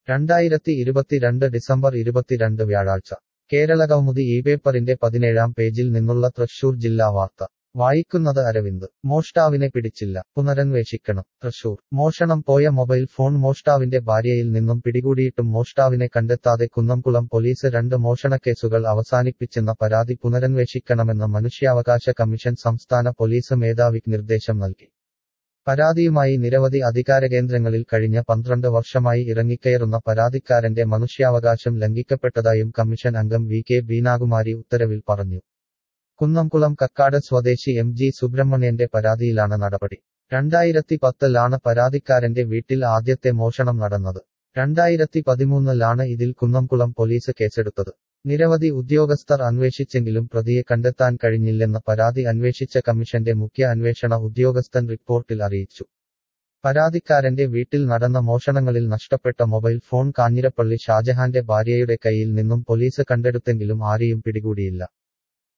രണ്ടായിരത്തി ഇരുപത്തിരണ്ട് ഡിസംബർ ഇരുപത്തിരണ്ട് വ്യാഴാഴ്ച കേരള കൗമുദി ഈ പേപ്പറിന്റെ പതിനേഴാം പേജിൽ നിന്നുള്ള തൃശൂർ ജില്ലാ വാർത്ത വായിക്കുന്നത് അരവിന്ദ് മോഷ്ടാവിനെ പിടിച്ചില്ല പുനരന്വേഷിക്കണം തൃശൂർ മോഷണം പോയ മൊബൈൽ ഫോൺ മോഷ്ടാവിന്റെ ഭാര്യയിൽ നിന്നും പിടികൂടിയിട്ടും മോഷ്ടാവിനെ കണ്ടെത്താതെ കുന്നംകുളം പോലീസ് രണ്ട് മോഷണക്കേസുകൾ അവസാനിപ്പിച്ചെന്ന പരാതി പുനരന്വേഷിക്കണമെന്ന് മനുഷ്യാവകാശ കമ്മീഷൻ സംസ്ഥാന പോലീസ് മേധാവിക്ക് നിർദ്ദേശം നൽകി പരാതിയുമായി നിരവധി അധികാരകേന്ദ്രങ്ങളിൽ കഴിഞ്ഞ പന്ത്രണ്ട് വർഷമായി ഇറങ്ങിക്കയറുന്ന പരാതിക്കാരന്റെ മനുഷ്യാവകാശം ലംഘിക്കപ്പെട്ടതായും കമ്മീഷൻ അംഗം വി കെ ബീനാകുമാരി ഉത്തരവിൽ പറഞ്ഞു കുന്നംകുളം കക്കാട് സ്വദേശി എം ജി സുബ്രഹ്മണ്യന്റെ പരാതിയിലാണ് നടപടി രണ്ടായിരത്തി പത്തിലാണ് പരാതിക്കാരന്റെ വീട്ടിൽ ആദ്യത്തെ മോഷണം നടന്നത് രണ്ടായിരത്തി പതിമൂന്നിലാണ് ഇതിൽ കുന്നംകുളം പോലീസ് കേസെടുത്തത് നിരവധി ഉദ്യോഗസ്ഥർ അന്വേഷിച്ചെങ്കിലും പ്രതിയെ കണ്ടെത്താൻ കഴിഞ്ഞില്ലെന്ന് പരാതി അന്വേഷിച്ച കമ്മീഷന്റെ മുഖ്യ അന്വേഷണ ഉദ്യോഗസ്ഥൻ റിപ്പോർട്ടിൽ അറിയിച്ചു പരാതിക്കാരന്റെ വീട്ടിൽ നടന്ന മോഷണങ്ങളിൽ നഷ്ടപ്പെട്ട മൊബൈൽ ഫോൺ കാഞ്ഞിരപ്പള്ളി ഷാജഹാന്റെ ഭാര്യയുടെ കയ്യിൽ നിന്നും പോലീസ് കണ്ടെടുത്തെങ്കിലും ആരെയും പിടികൂടിയില്ല